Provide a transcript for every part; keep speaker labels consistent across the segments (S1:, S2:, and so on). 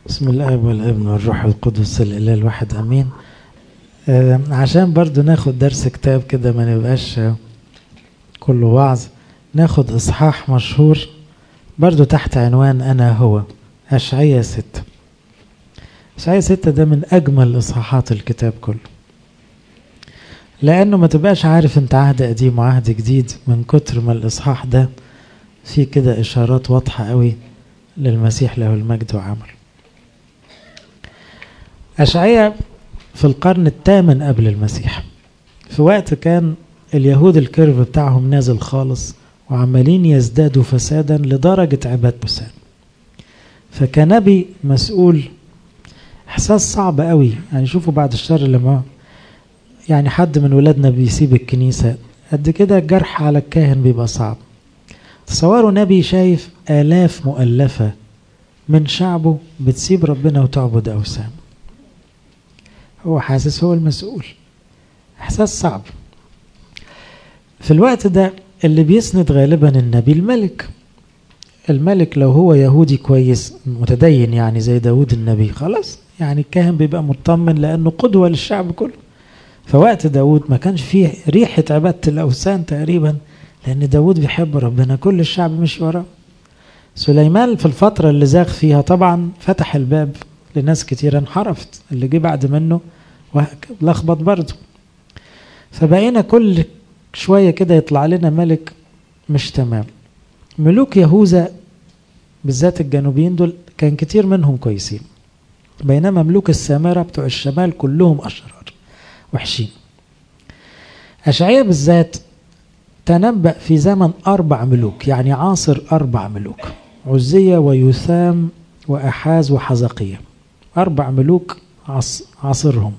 S1: بسم الله والابن والروح القدس الاله الواحد امين آه عشان برضو ناخد درس كتاب كده ما نبقاش كله وعظ ناخد اصحاح مشهور برضو تحت عنوان انا هو اشعية ستة اشعية ستة ده من اجمل اصحاحات الكتاب كله لانه ما تبقاش عارف انت عهد قديم وعهد جديد من كتر ما الاصحاح ده فيه كده اشارات واضحة قوي للمسيح له المجد وعمل أشعية في القرن الثامن قبل المسيح في وقت كان اليهود الكيرف بتاعهم نازل خالص وعمالين يزدادوا فسادا لدرجة عبادة وثان فكنبي مسؤول إحساس صعب قوي يعني شوفوا بعد الشر لما يعني حد من ولادنا بيسيب الكنيسة قد كده الجرح على الكاهن بيبقى صعب تصوروا نبي شايف آلاف مؤلفة من شعبه بتسيب ربنا وتعبد أوثان هو حاسس هو المسؤول احساس صعب في الوقت ده اللي بيسند غالبا النبي الملك الملك لو هو يهودي كويس متدين يعني زي داود النبي خلاص يعني الكاهن بيبقى مطمن لانه قدوة للشعب كله فوقت داود ما كانش فيه ريحة عبادة الأوثان تقريبا لأن داود بيحب ربنا كل الشعب مشي وراه سليمان في الفترة اللي زاغ فيها طبعا فتح الباب لناس كتير انحرفت اللي جه بعد منه لخبط برضه فبقينا كل شوية كده يطلع لنا ملك مش تمام ملوك يهوذا بالذات الجنوبيين دول كان كتير منهم كويسين بينما ملوك السامرة بتوع الشمال كلهم أشرار وحشين أشعية بالذات تنبأ في زمن أربع ملوك يعني عاصر أربع ملوك عزية ويثام وأحاز وحزقية أربع ملوك عصرهم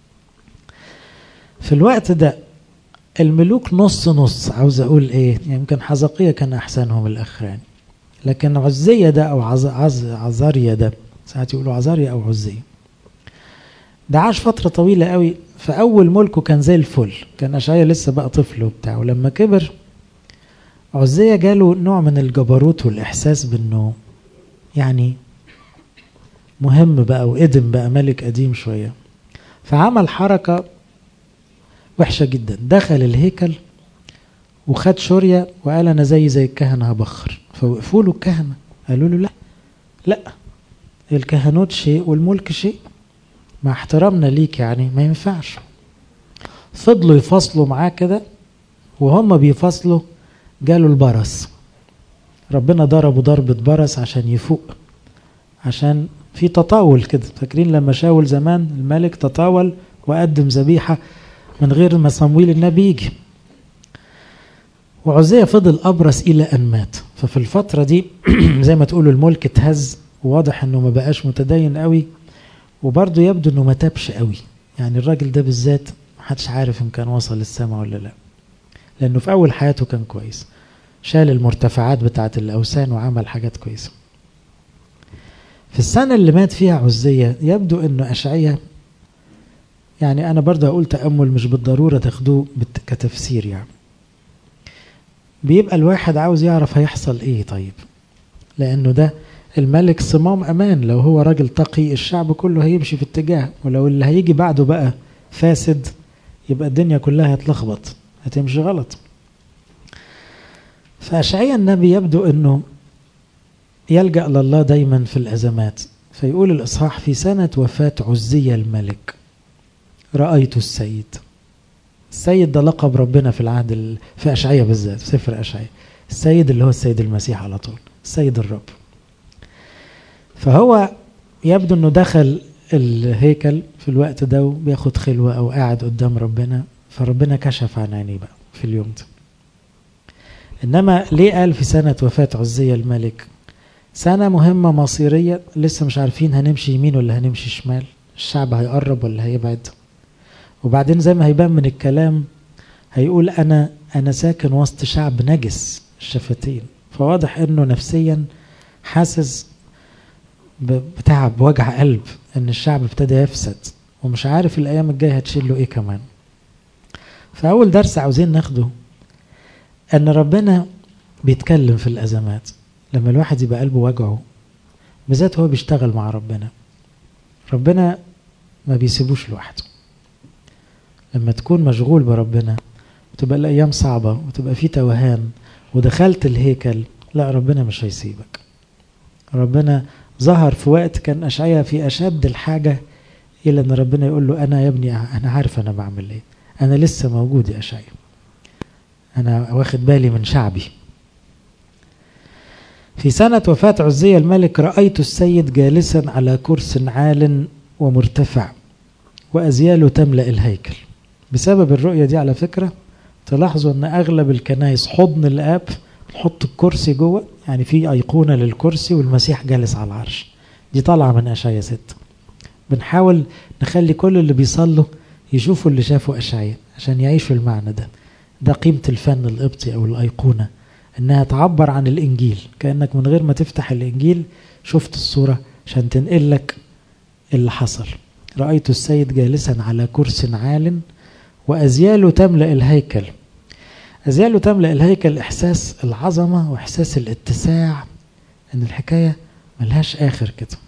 S1: في الوقت ده الملوك نص نص عاوز أقول إيه يمكن حزقية كان أحسنهم الأخراني لكن عزية ده أو عز عز عزاريا ده ساعات يقولوا عزاريا أو عزية ده عاش فترة طويلة قوي فأول ملكه كان زي الفل كان أشعيا لسه بقى طفل وبتاع ولما كبر عزية جاله نوع من الجبروت والإحساس بأنه يعني مهم بقى وقدم بقى ملك قديم شوية فعمل حركة وحشة جدا دخل الهيكل وخد شورية وقال أنا زي زي الكهنة هبخر فوقفوا له الكهنة قالوا له لا لا الكهنوت شيء والملك شيء مع احترامنا ليك يعني ما ينفعش فضلوا يفصلوا معاه كده وهم بيفصلوا جاله البرص ربنا ضربه ضربة برص عشان يفوق عشان في تطاول كده فاكرين لما شاول زمان الملك تطاول وقدم ذبيحة من غير ما صمويل النبي يجي وعزية فضل أبرص إلى أن مات ففي الفترة دي زي ما تقولوا الملك اتهز وواضح انه ما بقاش متدين قوي وبرضه يبدو انه ما تابش قوي يعني الراجل ده بالذات محدش عارف ان كان وصل للسماء ولا لا لانه في اول حياته كان كويس شال المرتفعات بتاعه الاوثان وعمل حاجات كويسه في السنة اللي مات فيها عزية يبدو انه اشعية يعني انا برضه اقول تأمل مش بالضرورة تاخدوه كتفسير يعني بيبقى الواحد عاوز يعرف هيحصل ايه طيب لانه ده الملك صمام امان لو هو راجل تقي الشعب كله هيمشي في اتجاه ولو اللي هيجي بعده بقى فاسد يبقى الدنيا كلها هتلخبط هتمشي غلط فأشعيا النبي يبدو أنه يلجأ لله دايما في الأزمات فيقول الإصحاح في سنة وفاة عزية الملك رأيت السيد السيد ده لقب ربنا في العهد ال... في أشعية بالذات في سفر أشعية السيد اللي هو السيد المسيح على طول السيد الرب فهو يبدو انه دخل الهيكل في الوقت ده وبياخد خلوة او قاعد قدام ربنا فربنا كشف عن عينيه بقى في اليوم ده انما ليه قال في سنة وفاة عزية الملك سنة مهمة مصيرية لسه مش عارفين هنمشي يمين ولا هنمشي شمال الشعب هيقرب ولا هيبعد وبعدين زي ما هيبان من الكلام هيقول انا انا ساكن وسط شعب نجس الشفتين فواضح انه نفسيا حاسس بتعب وجع قلب ان الشعب ابتدى يفسد ومش عارف الايام الجايه هتشيل له ايه كمان فاول درس عاوزين ناخده ان ربنا بيتكلم في الازمات لما الواحد يبقى قلبه وجعه بالذات هو بيشتغل مع ربنا ربنا ما بيسيبوش لوحده لما تكون مشغول بربنا وتبقى الأيام صعبة وتبقى في توهان ودخلت الهيكل لا ربنا مش هيسيبك ربنا ظهر في وقت كان أشعيا في أشد الحاجة إلى أن ربنا يقول له أنا يا ابني أنا عارف أنا بعمل إيه أنا لسه موجود يا أشعيا أنا واخد بالي من شعبي في سنة وفاة عزية الملك رأيت السيد جالسا على كرس عال ومرتفع وأزياله تملأ الهيكل بسبب الرؤية دي على فكرة تلاحظوا أن أغلب الكنائس حضن الآب نحط الكرسي جوه يعني في أيقونة للكرسي والمسيح جالس على العرش دي طالعة من أشعية ستة بنحاول نخلي كل اللي بيصلوا يشوفوا اللي شافوا أشعية عشان يعيشوا المعنى ده ده قيمة الفن القبطي أو الأيقونة إنها تعبر عن الإنجيل كأنك من غير ما تفتح الإنجيل شفت الصورة عشان تنقل لك اللي حصل رأيت السيد جالسا على كرس عال وأزياله تملأ الهيكل أزياله تملأ الهيكل إحساس العظمة وإحساس الاتساع إن الحكاية ملهاش آخر كده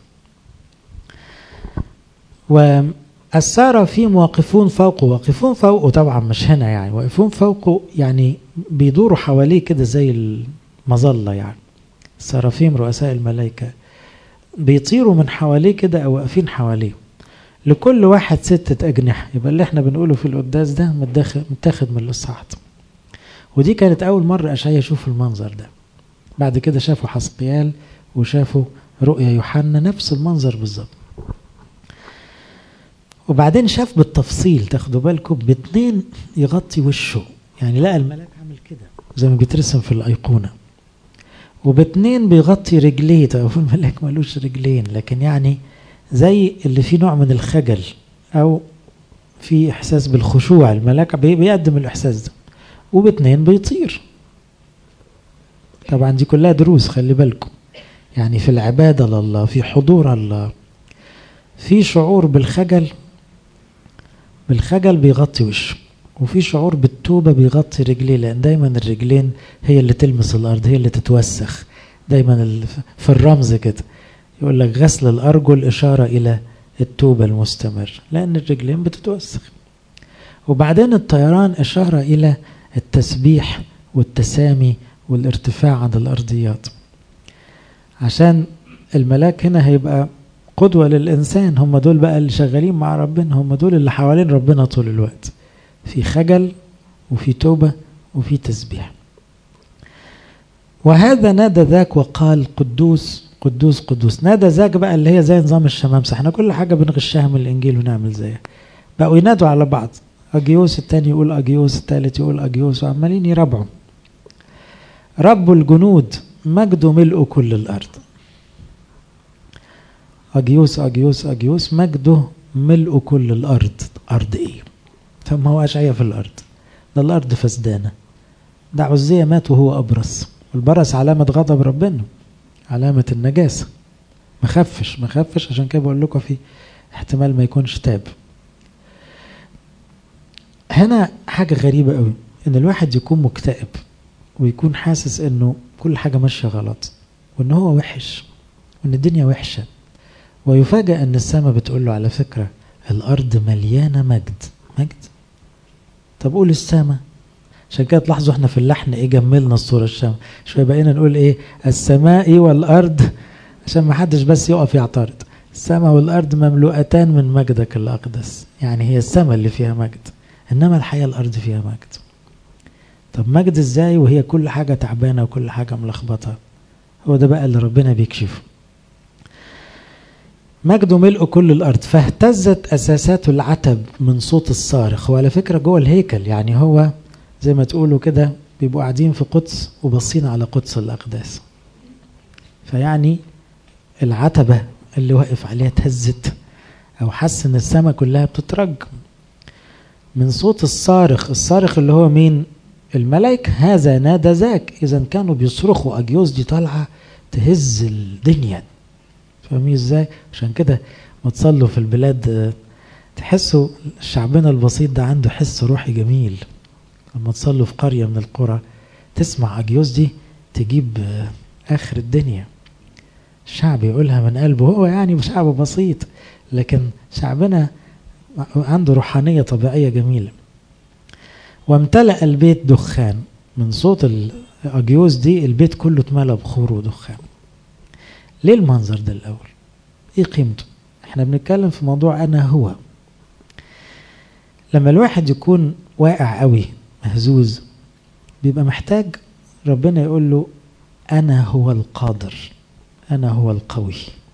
S1: والسارة في واقفون فوقه واقفون فوقه طبعا مش هنا يعني واقفون فوقه يعني بيدوروا حواليه كده زي المظلة يعني السرافيم رؤساء الملائكة بيطيروا من حواليه كده أو واقفين حواليه لكل واحد ستة أجنحة يبقى اللي احنا بنقوله في القداس ده متاخد من الإصحاح ودي كانت أول مرة أشعيا يشوف المنظر ده بعد كده شافوا حسقيال وشافوا رؤيا يوحنا نفس المنظر بالظبط وبعدين شاف بالتفصيل تاخدوا بالكم باتنين يغطي وشه يعني لقى الملاك عامل كده زي ما بيترسم في الأيقونة وباتنين بيغطي رجليه طب الملاك ملوش رجلين لكن يعني زي اللي فيه نوع من الخجل أو في إحساس بالخشوع الملاك بيقدم الإحساس ده وباتنين بيطير طبعا دي كلها دروس خلي بالكم يعني في العبادة لله في حضور الله في شعور بالخجل بالخجل بيغطي وشه وفي شعور بالتوبة بيغطي رجليه لأن دايما الرجلين هي اللي تلمس الأرض هي اللي تتوسخ دايما في الرمز كده يقول لك غسل الأرجل إشارة إلى التوبة المستمر لأن الرجلين بتتوسخ وبعدين الطيران إشارة إلى التسبيح والتسامي والارتفاع عن الأرضيات عشان الملاك هنا هيبقى قدوة للإنسان هم دول بقى اللي شغالين مع ربنا هم دول اللي حوالين ربنا طول الوقت في خجل وفي توبة وفي تسبيح وهذا نادى ذاك وقال قدوس قدوس قدوس نادى ذاك بقى اللي هي زي نظام الشمامسة احنا كل حاجة بنغشها من الإنجيل ونعمل زيها بقوا ينادوا على بعض أجيوس التاني يقول أجيوس التالت يقول أجيوس وعمالين يربعوا رب الجنود مجده ملء كل الأرض أجيوس أجيوس أجيوس مجده ملء كل الأرض أرض إيه فما هو أشعية في الأرض ده الأرض فسدانة ده عزية مات وهو أبرص والبرص علامة غضب ربنا علامة النجاسة ما خفش ما خفش عشان كده بقول لكم في احتمال ما يكونش تاب هنا حاجة غريبة قوي ان الواحد يكون مكتئب ويكون حاسس انه كل حاجة ماشية غلط وان هو وحش وان الدنيا وحشة ويفاجأ ان السماء بتقول له على فكرة الارض مليانة مجد مجد طب قول السماء عشان كده تلاحظوا احنا في اللحن ايه جملنا الصورة الشام شوية بقينا نقول ايه السماء والارض عشان ما حدش بس يقف يعترض السماء والارض مملوءتان من مجدك الاقدس يعني هي السماء اللي فيها مجد انما الحياة الارض فيها مجد طب مجد ازاي وهي كل حاجة تعبانة وكل حاجة ملخبطة هو ده بقى اللي ربنا بيكشفه مجده ملء كل الارض فاهتزت اساسات العتب من صوت الصارخ وعلى فكره جوه الهيكل يعني هو زي ما تقولوا كده بيبقوا قاعدين في قدس وباصين على قدس الاقداس فيعني العتبه اللي واقف عليها اتهزت او حس ان السماء كلها بتترج من صوت الصارخ الصارخ اللي هو مين الملائكة هذا نادى ذاك إذا كانوا بيصرخوا أجيوز دي طالعة تهز الدنيا فاهمين ازاي عشان كده ما تصلوا في البلاد تحسوا شعبنا البسيط ده عنده حس روحي جميل لما تصلوا في قرية من القرى تسمع أجيوز دي تجيب آخر الدنيا الشعب يقولها من قلبه هو يعني شعب بسيط لكن شعبنا عنده روحانية طبيعية جميلة وامتلأ البيت دخان من صوت الأجيوز دي البيت كله اتملى بخور ودخان ليه المنظر ده الأول ايه قيمته احنا بنتكلم في موضوع انا هو لما الواحد يكون واقع قوي مهزوز بيبقى محتاج ربنا يقول له انا هو القادر انا هو القوي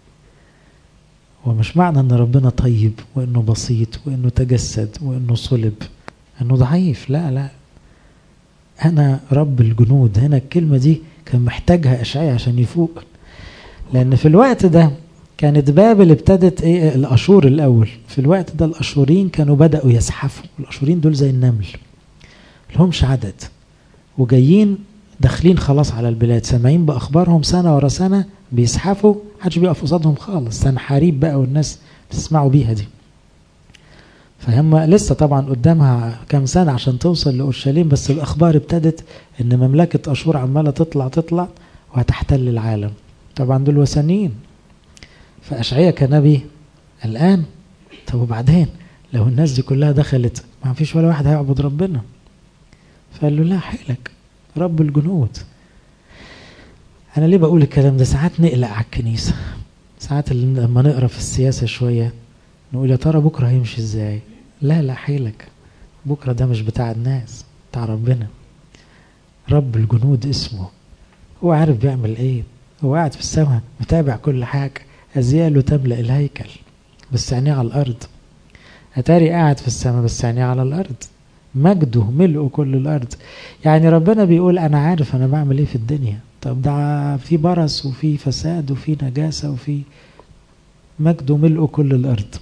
S1: ومش معنى ان ربنا طيب وانه بسيط وانه تجسد وانه صلب انه ضعيف لا لا انا رب الجنود هنا الكلمه دي كان محتاجها اشعياء عشان يفوق لان في الوقت ده كانت بابل ابتدت ايه الاشور الاول في الوقت ده الاشوريين كانوا بداوا يزحفوا الاشوريين دول زي النمل لهمش عدد وجايين داخلين خلاص على البلاد سامعين باخبارهم سنه ورا سنه بيزحفوا محدش بيقف قصادهم خالص سنحاريب بقى والناس بتسمعوا بيها دي فهم لسه طبعا قدامها كام سنة عشان توصل لأورشليم بس الأخبار ابتدت إن مملكة أشور عمالة تطلع تطلع وهتحتل العالم طبعا دول وثنيين فأشعية كنبي الآن طب وبعدين لو الناس دي كلها دخلت ما فيش ولا واحد هيعبد ربنا فقال له لا حيلك رب الجنود أنا ليه بقول الكلام ده ساعات نقلق على الكنيسة ساعات لما نقرا في السياسة شوية نقول يا ترى بكرة هيمشي ازاي لا لا حيلك بكرة ده مش بتاع الناس بتاع ربنا رب الجنود اسمه هو عارف بيعمل ايه هو قاعد في السماء متابع كل حاجة أزياله تملأ الهيكل بس عينيه على الأرض أتاري قاعد في السماء بس عينيه على الأرض مجده ملء كل الأرض يعني ربنا بيقول أنا عارف أنا بعمل إيه في الدنيا طب ده في برص وفي فساد وفي نجاسة وفي مجده ملء كل الأرض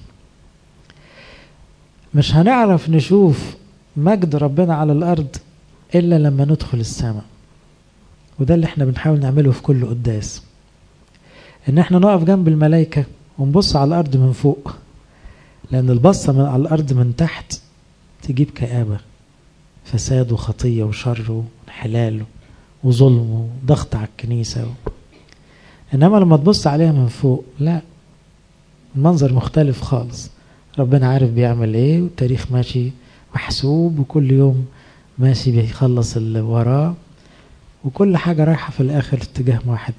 S1: مش هنعرف نشوف مجد ربنا على الأرض إلا لما ندخل السماء وده اللي احنا بنحاول نعمله في كل قداس ان احنا نقف جنب الملائكة ونبص على الأرض من فوق لأن البصة من على الأرض من تحت تجيب كآبة فساد وخطية وشر وانحلال وظلم وضغط على الكنيسة و... إنما لما تبص عليها من فوق لا المنظر مختلف خالص ربنا عارف بيعمل ايه والتاريخ ماشي محسوب وكل يوم ماشي بيخلص اللي وراه وكل حاجة رايحة في الآخر في اتجاه واحد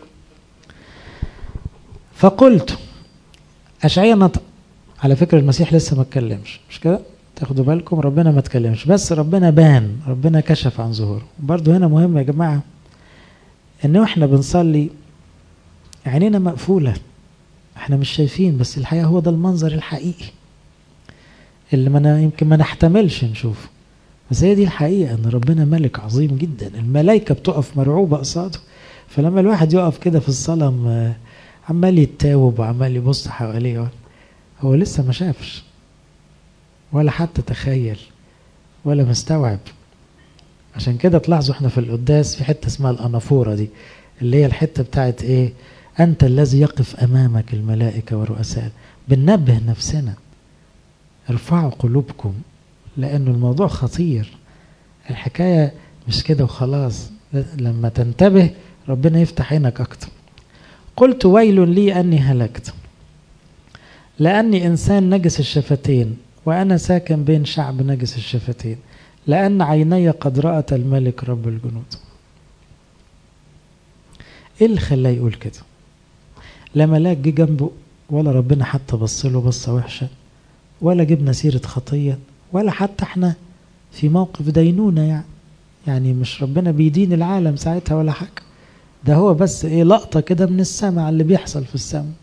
S1: فقلت أشعية نطق على فكرة المسيح لسه ما اتكلمش مش كده تاخدوا بالكم ربنا ما اتكلمش بس ربنا بان ربنا كشف عن ظهوره برضو هنا مهم يا جماعة ان احنا بنصلي عينينا مقفولة احنا مش شايفين بس الحقيقة هو ده المنظر الحقيقي اللي ما يمكن ما نحتملش نشوفه بس هي دي الحقيقة ان ربنا ملك عظيم جدا الملائكة بتقف مرعوبة قصاده فلما الواحد يقف كده في الصلاة عمال يتاوب وعمال يبص حواليه هو لسه ما شافش ولا حتى تخيل ولا مستوعب عشان كده تلاحظوا احنا في القداس في حتة اسمها الأنافورة دي اللي هي الحتة بتاعت ايه أنت الذي يقف أمامك الملائكة والرؤساء بننبه نفسنا ارفعوا قلوبكم لأنه الموضوع خطير الحكاية مش كده وخلاص لما تنتبه ربنا يفتح عينك أكتر قلت ويل لي أني هلكت لأني إنسان نجس الشفتين وأنا ساكن بين شعب نجس الشفتين لأن عيني قد رأت الملك رب الجنود إيه اللي خلاه يقول كده لا ملاك جه جنبه ولا ربنا حتى بص له بصة وحشة ولا جبنا سيرة خطية ولا حتى احنا في موقف دينونة يعني يعني مش ربنا بيدين العالم ساعتها ولا حاجة ده هو بس ايه لقطة كده من السماء اللي بيحصل في السماء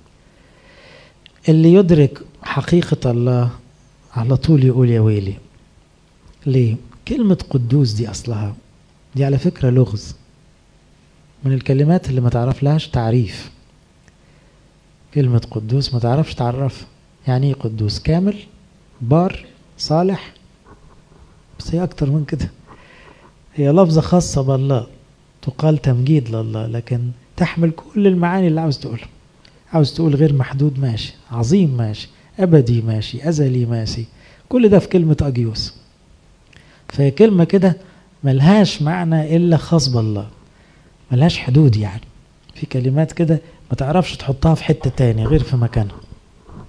S1: اللي يدرك حقيقة الله على طول يقول يا ويلي ليه كلمة قدوس دي أصلها دي على فكرة لغز من الكلمات اللي ما تعرف لهاش تعريف كلمة قدوس ما تعرفش تعرفها يعني ايه قدوس كامل بار صالح بس هي أكتر من كده هي لفظة خاصة بالله تقال تمجيد لله لكن تحمل كل المعاني اللي عاوز تقولها عاوز تقول غير محدود ماشي عظيم ماشي أبدي ماشي أزلي ماشي كل ده في كلمة أجيوس فهي كلمة كده ملهاش معنى إلا خاص بالله ملهاش حدود يعني في كلمات كده ما تعرفش تحطها في حتة تاني غير في مكانها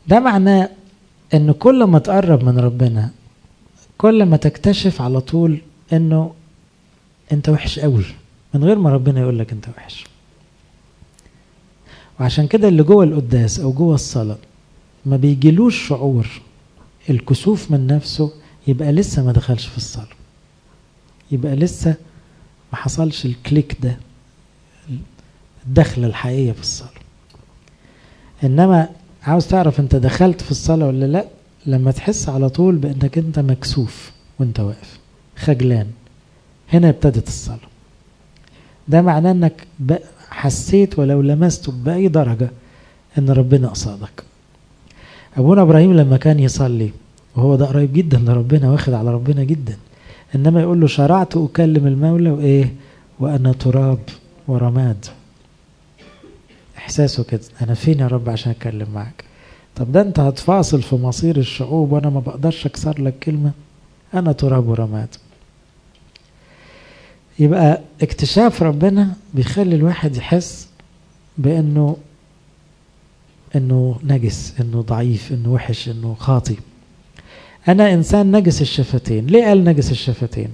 S1: ده معناه ان كل ما تقرب من ربنا كل ما تكتشف على طول انه انت وحش قوي من غير ما ربنا يقول لك انت وحش وعشان كده اللي جوه القداس او جوه الصلاه ما بيجيلوش شعور الكسوف من نفسه يبقى لسه ما دخلش في الصلاه يبقى لسه ما حصلش الكليك ده الدخله الحقيقيه في الصلاه انما عاوز تعرف انت دخلت في الصلاه ولا لا لما تحس على طول بانك انت مكسوف وانت واقف خجلان هنا ابتدت الصلاه ده معناه انك حسيت ولو لمسته باي درجه ان ربنا قصادك ابونا ابراهيم لما كان يصلي وهو ده قريب جدا لربنا واخد على ربنا جدا انما يقول له شرعت اكلم المولى وايه وانا تراب ورماد احساسه كده انا فين يا رب عشان اتكلم معاك طب ده انت هتفاصل في مصير الشعوب وانا ما بقدرش اكسر لك كلمه انا تراب ورماد يبقى اكتشاف ربنا بيخلي الواحد يحس بانه انه نجس انه ضعيف انه وحش انه خاطي انا انسان نجس الشفتين ليه قال نجس الشفتين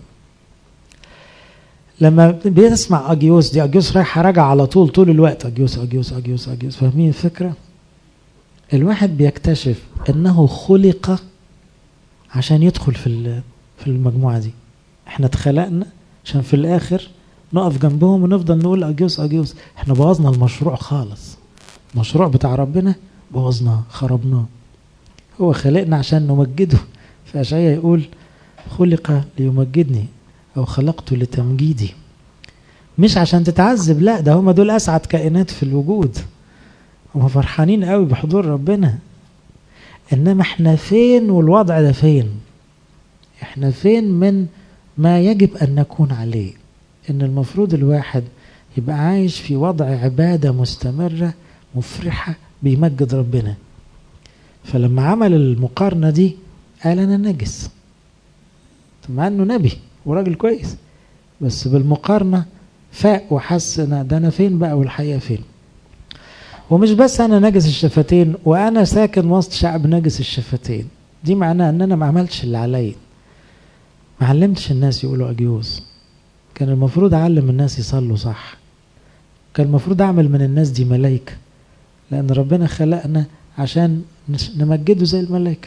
S1: لما بيسمع اجيوس دي اجيوس رايحه راجع على طول طول الوقت اجيوس اجيوس اجيوس اجيوس فاهمين الفكره الواحد بيكتشف انه خلق عشان يدخل في في المجموعه دي احنا اتخلقنا عشان في الاخر نقف جنبهم ونفضل نقول اجيوس اجيوس احنا بوظنا المشروع خالص المشروع بتاع ربنا بوظناه خربناه هو خلقنا عشان نمجده فأشعيا يقول خلق ليمجدني أو خلقت لتمجيدي مش عشان تتعذب لا ده هم دول أسعد كائنات في الوجود هم فرحانين قوي بحضور ربنا إنما احنا فين والوضع ده فين احنا فين من ما يجب أن نكون عليه إن المفروض الواحد يبقى عايش في وضع عبادة مستمرة مفرحة بيمجد ربنا فلما عمل المقارنة دي قال أنا نجس مع أنه نبي وراجل كويس بس بالمقارنة فاق وحس أنا ده أنا فين بقى والحقيقة فين ومش بس أنا نجس الشفتين وأنا ساكن وسط شعب نجس الشفتين دي معناها أن أنا ما عملتش اللي عليا ما علمتش الناس يقولوا أجيوز كان المفروض أعلم الناس يصلوا صح كان المفروض أعمل من الناس دي ملايكة لأن ربنا خلقنا عشان نمجده زي الملائكة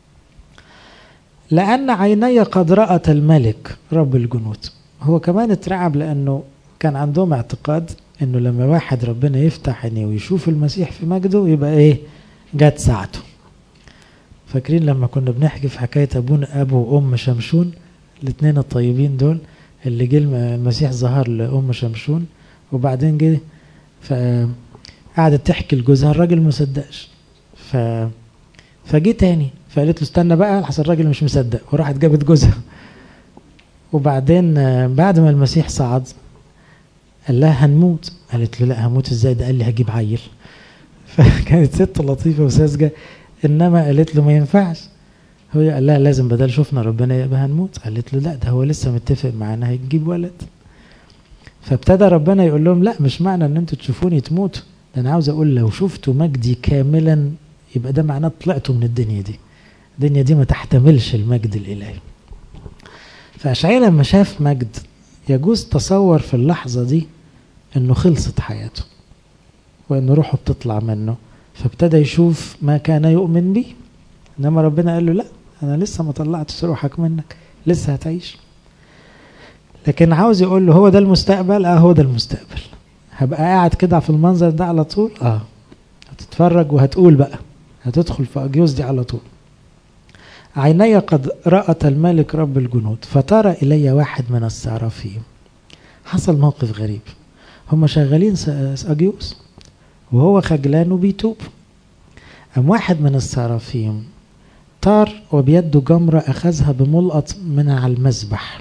S1: لأن عيني قد رأت الملك رب الجنود هو كمان اترعب لأنه كان عندهم اعتقاد انه لما واحد ربنا يفتح عينيه ويشوف المسيح في مجده يبقى ايه جت ساعته فاكرين لما كنا بنحكي في حكايه ابونا ابو وام شمشون الاثنين الطيبين دول اللي جه المسيح ظهر لام شمشون وبعدين جه فقعدت تحكي لجوزها الراجل ما صدقش ف فجه تاني فقالت له استنى بقى لحسن الراجل مش مصدق وراحت جابت جوزها وبعدين بعد ما المسيح صعد قال لها هنموت قالت له لا هموت ازاي ده قال لي هجيب عيل فكانت ست لطيفه وساذجه انما قالت له ما ينفعش هو قال لها لازم بدل شفنا ربنا يبقى هنموت قالت له لا ده هو لسه متفق معانا هيجيب ولد فابتدى ربنا يقول لهم لا مش معنى ان انتوا تشوفوني تموتوا ده انا عاوز اقول لو شفتوا مجدي كاملا يبقى ده معناه طلعتوا من الدنيا دي الدنيا دي ما تحتملش المجد الالهي فاشعياء لما شاف مجد يجوز تصور في اللحظه دي انه خلصت حياته وان روحه بتطلع منه فابتدى يشوف ما كان يؤمن به انما ربنا قال له لا انا لسه ما طلعتش روحك منك لسه هتعيش لكن عاوز يقول له هو ده المستقبل اه هو ده المستقبل هبقى قاعد كده في المنظر ده على طول اه هتتفرج وهتقول بقى هتدخل في اجيوز دي على طول عيني قد رأت الملك رب الجنود فترى إلي واحد من السرافيم حصل موقف غريب هم شغالين أجيوس وهو خجلان وبيتوب أم واحد من السرافيم طار وبيده جمرة أخذها بملقط من على المذبح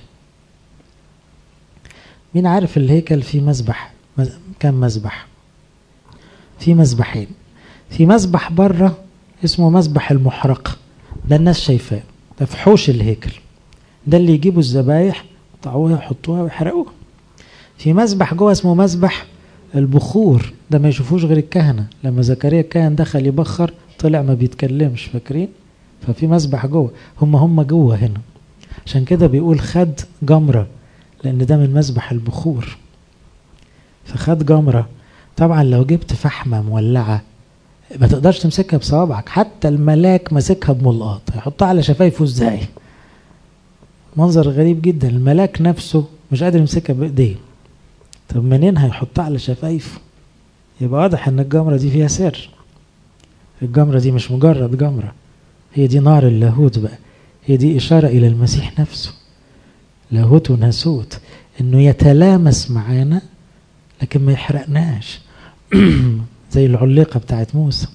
S1: مين عارف الهيكل فيه مذبح كم مذبح في مذبحين في مذبح بره اسمه مذبح المحرقه ده الناس شايفاه ده في حوش الهيكل ده اللي يجيبوا الذبايح يقطعوها يحطوها ويحرقوها في مذبح جوه اسمه مذبح البخور ده ما يشوفوش غير الكهنة لما زكريا الكاهن دخل يبخر طلع ما بيتكلمش فاكرين ففي مسبح جوه هم هم جوه هنا عشان كده بيقول خد جمرة لأن ده من مسبح البخور فخد جمرة طبعا لو جبت فحمة مولعة ما تقدرش تمسكها بصوابعك حتى الملاك ماسكها بملقاط هيحطها على شفايفه ازاي منظر غريب جدا الملاك نفسه مش قادر يمسكها بايديه طب منين هيحطها على شفايفه يبقى واضح ان الجمرة دي فيها سر الجمرة دي مش مجرد جمرة هي دي نار اللاهوت بقى هي دي إشارة إلى المسيح نفسه لاهوت وناسوت إنه يتلامس معانا لكن ما يحرقناش زي العليقة بتاعت موسى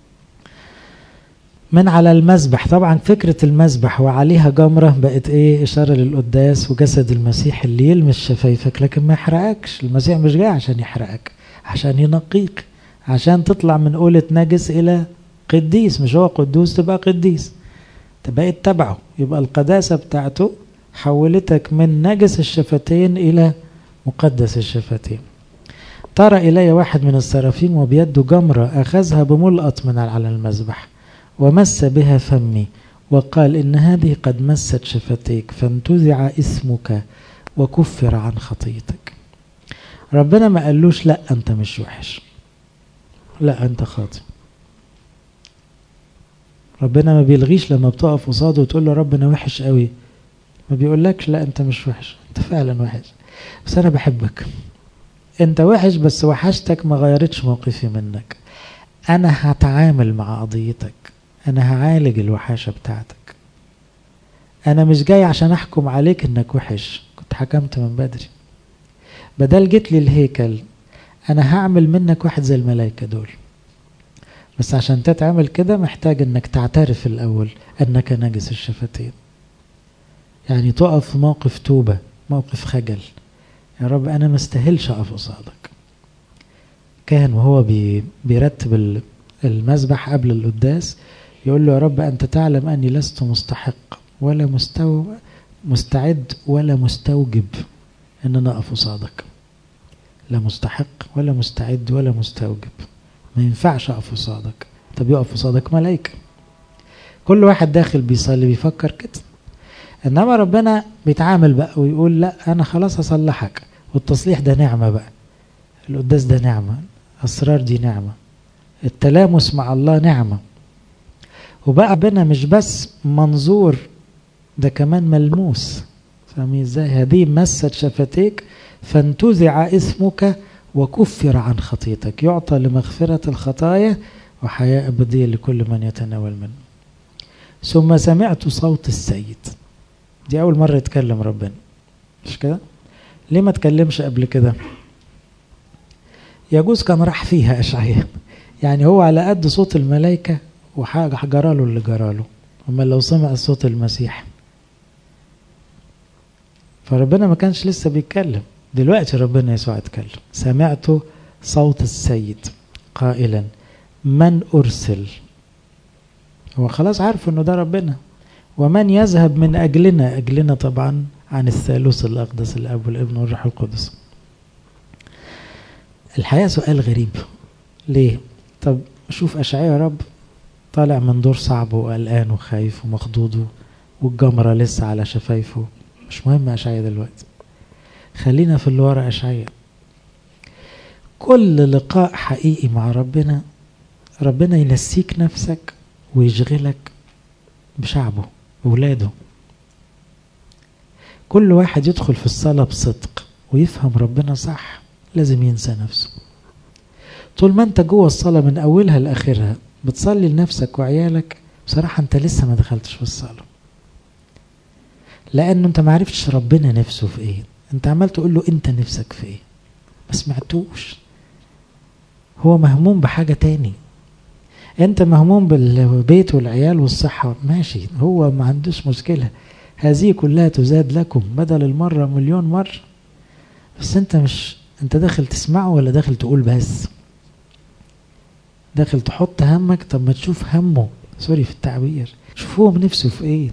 S1: من على المذبح طبعا فكرة المذبح وعليها جمرة بقت ايه إشارة للقداس وجسد المسيح اللي يلمس شفايفك لكن ما يحرقكش المسيح مش جاي عشان يحرقك عشان ينقيك عشان تطلع من قولة نجس إلى قديس مش هو قدوس تبقى قديس تبقى تبعه يبقى القداسة بتاعته حولتك من نجس الشفتين إلى مقدس الشفتين ترى إلي واحد من السرافيم وبيده جمرة أخذها بملقط من على المذبح ومس بها فمي وقال إن هذه قد مست شفتيك فانتزع اسمك وكفر عن خطيتك ربنا ما قالوش لا أنت مش وحش لا أنت خاطئ ربنا ما بيلغيش لما بتقف قصاده وتقول له ربنا وحش قوي ما بيقولكش لا انت مش وحش انت فعلا وحش بس انا بحبك انت وحش بس وحشتك ما غيرتش موقفي منك انا هتعامل مع قضيتك انا هعالج الوحاشة بتاعتك انا مش جاي عشان احكم عليك انك وحش كنت حكمت من بدري بدل جيت لي الهيكل انا هعمل منك واحد زي الملائكة دول بس عشان تتعمل كده محتاج انك تعترف الاول انك نجس الشفتين يعني تقف في موقف توبة موقف خجل يا رب انا ما استاهلش اقف قصادك كان وهو بي بيرتب المذبح قبل القداس يقول له يا رب انت تعلم اني لست مستحق ولا مستو مستعد ولا مستوجب ان انا اقف قصادك لا مستحق ولا مستعد ولا مستوجب ما ينفعش اقف قصادك طب يقف قصادك ملائكه كل واحد داخل بيصلي بيفكر كده انما ربنا بيتعامل بقى ويقول لا انا خلاص هصلحك والتصليح ده نعمه بقى القداس ده نعمه اسرار دي نعمه التلامس مع الله نعمه وبقى ربنا مش بس منظور ده كمان ملموس فاهمين ازاي هذه مست شفتيك فانتزع اسمك وكفر عن خطيتك يعطى لمغفرة الخطايا وحياة أبدية لكل من يتناول منه ثم سمعت صوت السيد دي أول مرة يتكلم ربنا مش كده ليه ما تكلمش قبل كده يجوز كان راح فيها أشعياء يعني هو على قد صوت الملائكة وحاجة جراله اللي جراله أما لو سمع صوت المسيح فربنا ما كانش لسه بيتكلم دلوقتي ربنا يسوع اتكلم سمعت صوت السيد قائلا من أرسل هو خلاص عارف انه ده ربنا ومن يذهب من أجلنا أجلنا طبعا عن الثالوث الأقدس الأب والابن والروح القدس الحقيقة سؤال غريب ليه طب شوف أشعياء يا رب طالع من دور صعب وقلقان وخايف ومخضوض والجمرة لسه على شفايفه مش مهم أشعياء دلوقتي خلينا في اللي ورا أشعياء كل لقاء حقيقي مع ربنا ربنا ينسيك نفسك ويشغلك بشعبه وولاده كل واحد يدخل في الصلاة بصدق ويفهم ربنا صح لازم ينسى نفسه طول ما انت جوه الصلاة من أولها لآخرها بتصلي لنفسك وعيالك بصراحة انت لسه ما دخلتش في الصلاة لأنه انت ما عرفتش ربنا نفسه في ايه انت عمال تقول له انت نفسك في ايه ما سمعتوش هو مهموم بحاجة تاني انت مهموم بالبيت والعيال والصحة ماشي هو ما عندوش مشكلة هذه كلها تزاد لكم بدل المرة مليون مرة بس انت مش انت داخل تسمعه ولا داخل تقول بس داخل تحط همك طب ما تشوف همه سوري في التعبير شوف هو بنفسه في ايه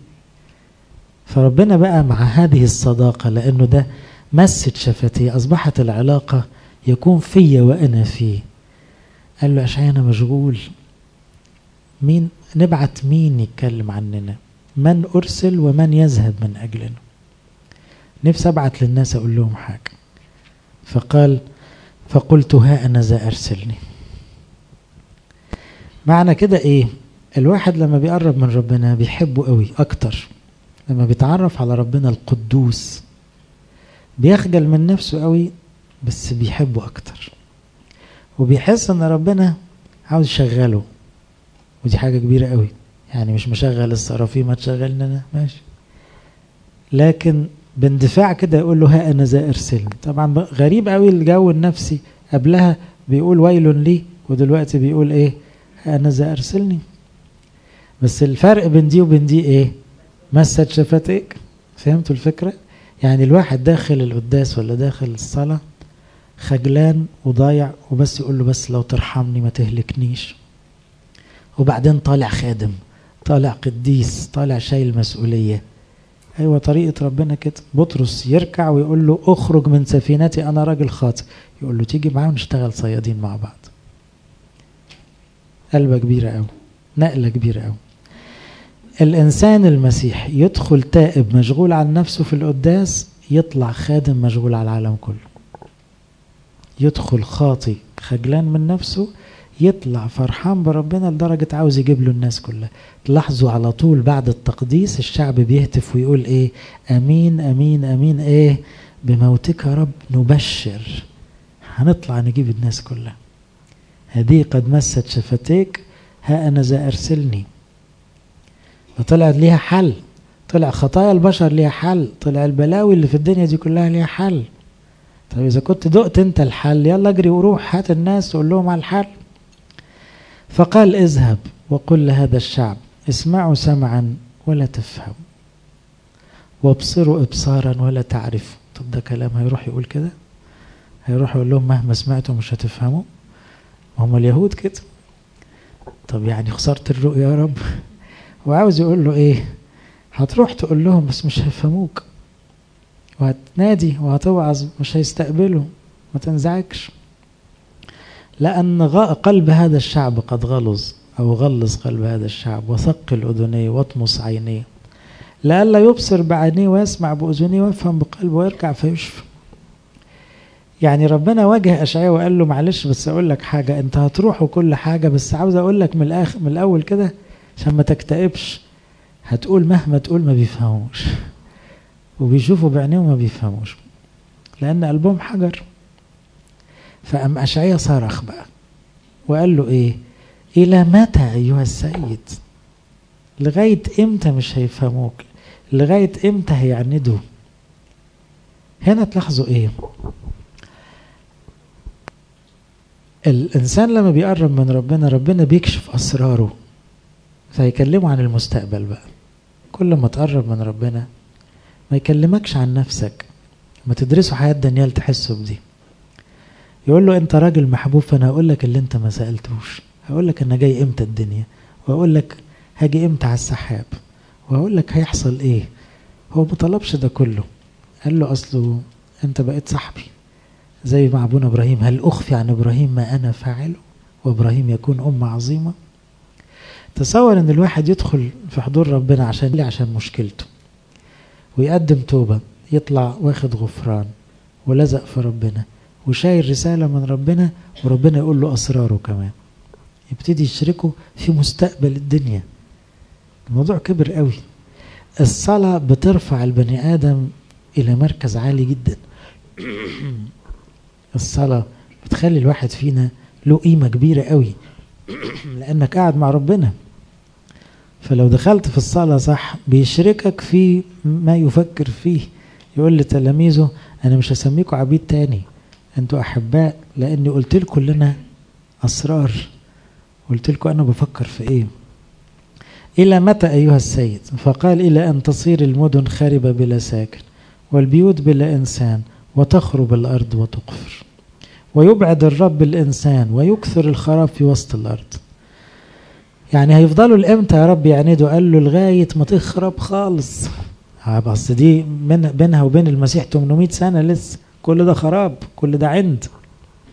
S1: فربنا بقى مع هذه الصداقة لأنه ده مست شفتيه أصبحت العلاقة يكون فيا وأنا فيه قال له عشان أنا مشغول مين نبعت مين يتكلم عننا من أرسل ومن يذهب من أجلنا نفسي أبعت للناس أقول لهم حاجة فقال فقلت ها أنا ذا أرسلني معنى كده إيه الواحد لما بيقرب من ربنا بيحبه قوي أكتر لما بيتعرف على ربنا القدوس بيخجل من نفسه قوي بس بيحبه أكتر وبيحس إن ربنا عاوز يشغله ودي حاجة كبيرة قوي يعني مش مشغل الصرافيم ما تشغلنا أنا ماشي لكن باندفاع كده يقول له ها أنا ذا أرسلني طبعا غريب قوي الجو النفسي قبلها بيقول ويل لي ودلوقتي بيقول إيه ها أنا ذا أرسلني بس الفرق بين دي وبين دي إيه مست شفتيك فهمتوا الفكرة يعني الواحد داخل القداس ولا داخل الصلاة خجلان وضايع وبس يقول له بس لو ترحمني ما تهلكنيش وبعدين طالع خادم طالع قديس طالع شايل مسؤولية أيوة طريقة ربنا كده بطرس يركع ويقول له اخرج من سفينتي أنا راجل خاطئ يقول له تيجي معاه ونشتغل صيادين مع بعض قلبة كبيرة أوي نقلة كبيرة أوي الإنسان المسيحي يدخل تائب مشغول عن نفسه في القداس يطلع خادم مشغول على العالم كله يدخل خاطي خجلان من نفسه يطلع فرحان بربنا لدرجة عاوز يجيب له الناس كلها تلاحظوا على طول بعد التقديس الشعب بيهتف ويقول ايه امين امين امين ايه بموتك يا رب نبشر هنطلع نجيب الناس كلها هذه قد مست شفتيك ها انا ذا ارسلني فطلعت ليها حل طلع خطايا البشر ليها حل طلع البلاوي اللي في الدنيا دي كلها ليها حل طب اذا كنت دقت انت الحل يلا اجري وروح هات الناس وقول لهم على الحل فقال اذهب وقل لهذا الشعب اسمعوا سمعا ولا تفهموا وابصروا ابصارا ولا تعرفوا طب ده كلام هيروح يقول كده هيروح يقول لهم مهما سمعتوا مش هتفهموا هم اليهود كده طب يعني خسرت الرؤيا يا رب وعاوز يقول له ايه هتروح تقول لهم بس مش هيفهموك وهتنادي وهتوعظ مش هيستقبلوا ما تنزعجش لأن قلب هذا الشعب قد غلظ أو غلظ قلب هذا الشعب وثقل أذنيه واطمس عينيه لئلا يبصر بعينيه ويسمع بأذنيه ويفهم بقلبه ويرجع فيشفى يعني ربنا واجه أشعياء وقال له معلش بس أقول لك حاجة أنت هتروح وكل حاجة بس عاوز أقول لك من الآخر من الأول كده عشان ما تكتئبش هتقول مهما تقول ما بيفهموش وبيشوفوا بعينيهم ما بيفهموش لأن قلبهم حجر فأم أشعياء صرخ بقى وقال له إيه إلى متى أيها السيد لغاية إمتى مش هيفهموك لغاية إمتى هيعندوا هنا تلاحظوا إيه الإنسان لما بيقرب من ربنا ربنا بيكشف أسراره فيكلمه عن المستقبل بقى كل ما تقرب من ربنا ما يكلمكش عن نفسك ما تدرسوا حياة دانيال تحسوا بدي يقول له انت راجل محبوب فانا هقول لك اللي انت ما سالتوش هقول لك انا جاي امتى الدنيا وهقول لك هاجي امتى على السحاب وهقول لك هيحصل ايه هو ما طلبش ده كله قال له اصله انت بقيت صاحبي زي مع ابونا ابراهيم هل اخفي عن ابراهيم ما انا فاعله وابراهيم يكون امه عظيمه تصور ان الواحد يدخل في حضور ربنا عشان ليه عشان مشكلته ويقدم توبه يطلع واخد غفران ولزق في ربنا وشايل رسالة من ربنا وربنا يقول له أسراره كمان يبتدي يشركه في مستقبل الدنيا الموضوع كبر قوي الصلاة بترفع البني آدم إلى مركز عالي جدا الصلاة بتخلي الواحد فينا له قيمة كبيرة قوي لأنك قاعد مع ربنا فلو دخلت في الصلاة صح بيشركك في ما يفكر فيه يقول لتلاميذه أنا مش هسميكم عبيد تاني انتوا احباء لاني قلت لكم لنا اسرار قلت لكم انا بفكر في ايه الى متى ايها السيد فقال الى ان تصير المدن خاربه بلا ساكن والبيوت بلا انسان وتخرب الارض وتقفر ويبعد الرب الانسان ويكثر الخراب في وسط الارض يعني هيفضلوا لامتى يا رب يعندوا قال له لغايه ما تخرب خالص بس دي من بينها وبين المسيح 800 سنه لسه كل ده خراب كل ده عند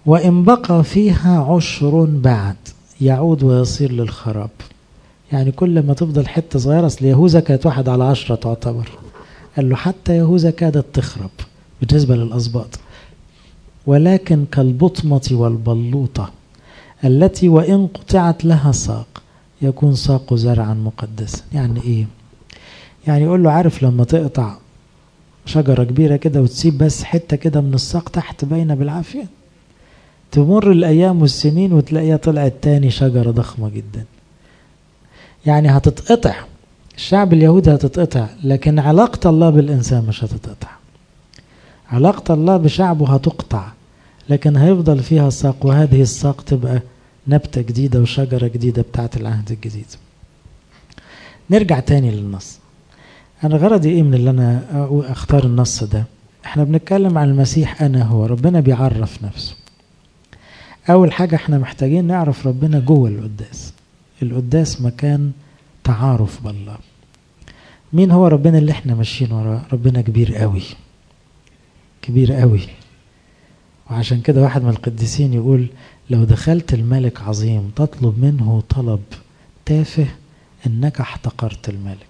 S1: وإن بقى فيها عشر بعد يعود ويصير للخراب يعني كل ما تفضل حتة صغيرة أصل يهوذا كانت واحد على عشرة تعتبر قال له حتى يهوذا كادت تخرب بالنسبة للأسباط ولكن كالبطمة والبلوطة التي وإن قطعت لها ساق يكون ساق زرعا مقدسا يعني إيه يعني يقول له عارف لما تقطع شجرة كبيرة كده وتسيب بس حتة كده من الساق تحت باينة بالعافية تمر الأيام والسنين وتلاقيها طلعت تاني شجرة ضخمة جدا يعني هتتقطع الشعب اليهودي هتتقطع لكن علاقة الله بالإنسان مش هتتقطع علاقة الله بشعبه هتقطع لكن هيفضل فيها ساق وهذه الساق تبقى نبتة جديدة وشجرة جديدة بتاعت العهد الجديد نرجع تاني للنص أنا غرضي إيه من اللي أنا أختار النص ده إحنا بنتكلم عن المسيح أنا هو ربنا بيعرف نفسه أول حاجة إحنا محتاجين نعرف ربنا جوه القداس القداس مكان تعارف بالله مين هو ربنا اللي احنا ماشيين وراه ربنا كبير قوي كبير قوي وعشان كده واحد من القديسين يقول لو دخلت الملك عظيم تطلب منه طلب تافه انك احتقرت الملك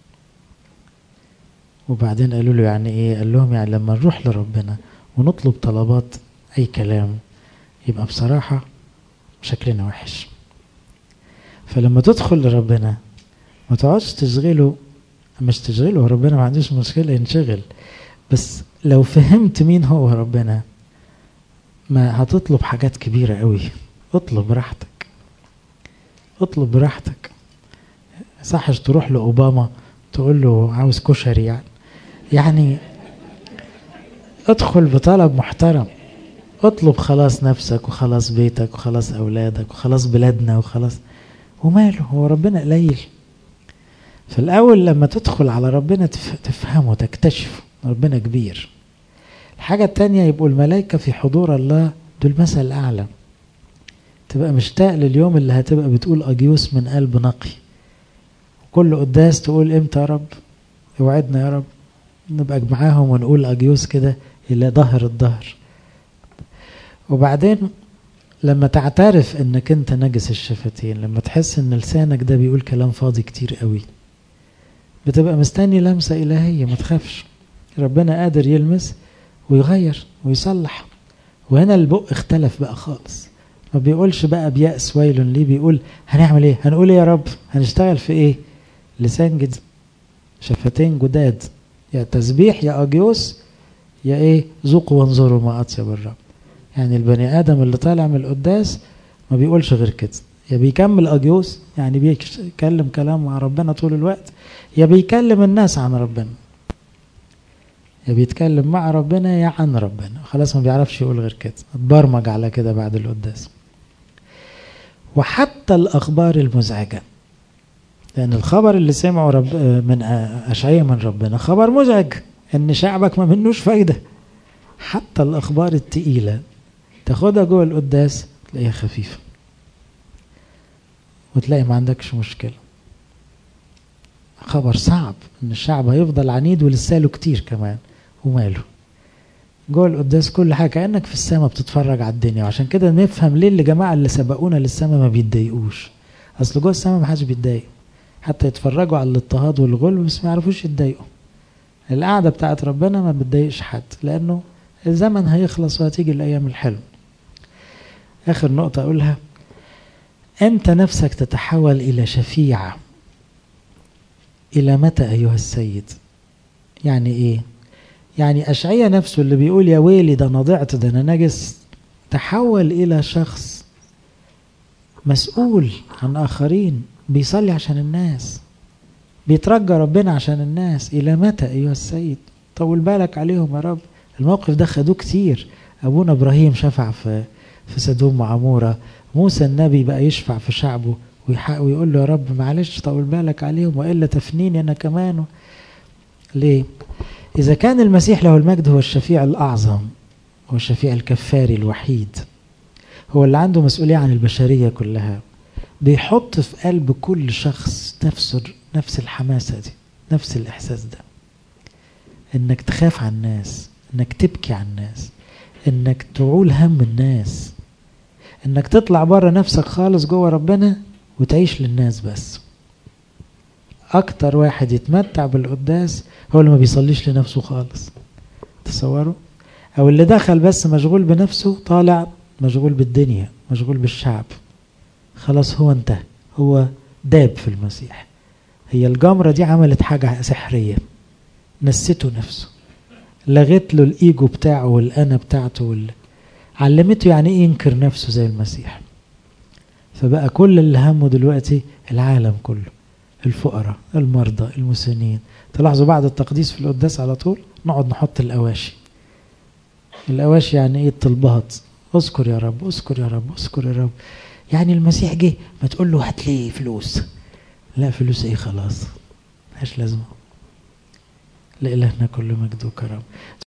S1: وبعدين قالوا له يعني ايه قال لهم يعني لما نروح لربنا ونطلب طلبات اي كلام يبقى بصراحة شكلنا وحش فلما تدخل لربنا ما تقعدش تشغله مش تشغله ربنا ما عندوش مشكلة ينشغل بس لو فهمت مين هو ربنا ما هتطلب حاجات كبيرة قوي اطلب براحتك اطلب براحتك صحش تروح لأوباما تقول له عاوز كشري يعني يعني ادخل بطلب محترم اطلب خلاص نفسك وخلاص بيتك وخلاص أولادك وخلاص بلادنا وخلاص وماله هو ربنا قليل فالأول لما تدخل على ربنا تفهمه تكتشفه ربنا كبير الحاجة التانية يبقوا الملائكة في حضور الله دول مثل أعلى تبقى مشتاق لليوم اللي هتبقى بتقول أجيوس من قلب نقي كل قداس تقول امتى يا رب اوعدنا يا رب نبقى معاهم ونقول أجيوس كده إلى ظهر الظهر وبعدين لما تعترف انك انت نجس الشفتين لما تحس ان لسانك ده بيقول كلام فاضي كتير قوي بتبقى مستني لمسة إلهية ما تخافش ربنا قادر يلمس ويغير ويصلح وهنا البق اختلف بقى خالص ما بيقولش بقى بيأس ويل ليه بيقول هنعمل ايه هنقول ايه يا رب هنشتغل في ايه لسان جديد شفتين جداد يا تسبيح يا أجيوس يا ايه ذوقوا وانظروا ما أطيب الرب يعني البني آدم اللي طالع من القداس ما بيقولش غير كده يا بيكمل أجيوس يعني بيتكلم كلام مع ربنا طول الوقت يا بيكلم الناس عن ربنا يا بيتكلم مع ربنا يا عن ربنا خلاص ما بيعرفش يقول غير كده اتبرمج على كده بعد القداس وحتى الأخبار المزعجة لأن الخبر اللي سمعه رب من أشعية من ربنا خبر مزعج إن شعبك ما منوش فايدة حتى الأخبار التقيلة تاخدها جوه القداس تلاقيها خفيفة وتلاقي ما عندكش مشكلة خبر صعب ان الشعب هيفضل عنيد ولسه له كتير كمان وماله جوه القداس كل حاجه كانك في السماء بتتفرج على الدنيا وعشان كده نفهم ليه اللي جماعه اللي سبقونا للسماء ما بيتضايقوش اصل جوه السماء ما حدش بيتضايق حتى يتفرجوا على الاضطهاد والغل بس ما يعرفوش يتضايقوا القعده بتاعت ربنا ما بتضايقش حد لانه الزمن هيخلص وهتيجي الايام الحلوه اخر نقطه اقولها انت نفسك تتحول الى شفيع إلى متى أيها السيد يعني إيه يعني أشعية نفسه اللي بيقول يا ويلي ده أنا ضعت ده أنا نجس تحول إلى شخص مسؤول عن آخرين بيصلي عشان الناس بيترجى ربنا عشان الناس إلى متى أيها السيد طول بالك عليهم يا رب الموقف ده خدوه كتير أبونا إبراهيم شفع في في سدوم وعمورة موسى النبي بقى يشفع في شعبه ويقول له يا رب معلش طول بالك عليهم والا تفنيني انا كمان ليه؟ اذا كان المسيح له المجد هو الشفيع الاعظم هو الشفيع الكفاري الوحيد هو اللي عنده مسؤوليه عن البشريه كلها بيحط في قلب كل شخص نفس نفس الحماسه دي نفس الاحساس ده انك تخاف على الناس انك تبكي على الناس انك تعول هم الناس انك تطلع بره نفسك خالص جوه ربنا وتعيش للناس بس اكتر واحد يتمتع بالقداس هو اللي ما بيصليش لنفسه خالص تصوروا او اللي دخل بس مشغول بنفسه طالع مشغول بالدنيا مشغول بالشعب خلاص هو انتهى هو داب في المسيح هي الجمرة دي عملت حاجة سحرية نسيته نفسه لغت له الايجو بتاعه والانا بتاعته وال... علمته يعني ايه ينكر نفسه زي المسيح فبقى كل اللي همه دلوقتي العالم كله الفقراء المرضى المسنين تلاحظوا بعد التقديس في القداس على طول نقعد نحط الأواشي الأواشي يعني ايه الطلبات اذكر يا رب اذكر يا رب اذكر يا رب يعني المسيح جه ما تقول له هات لي فلوس لا فلوس ايه خلاص ملهاش لازمه لإلهنا كل مجد وكرم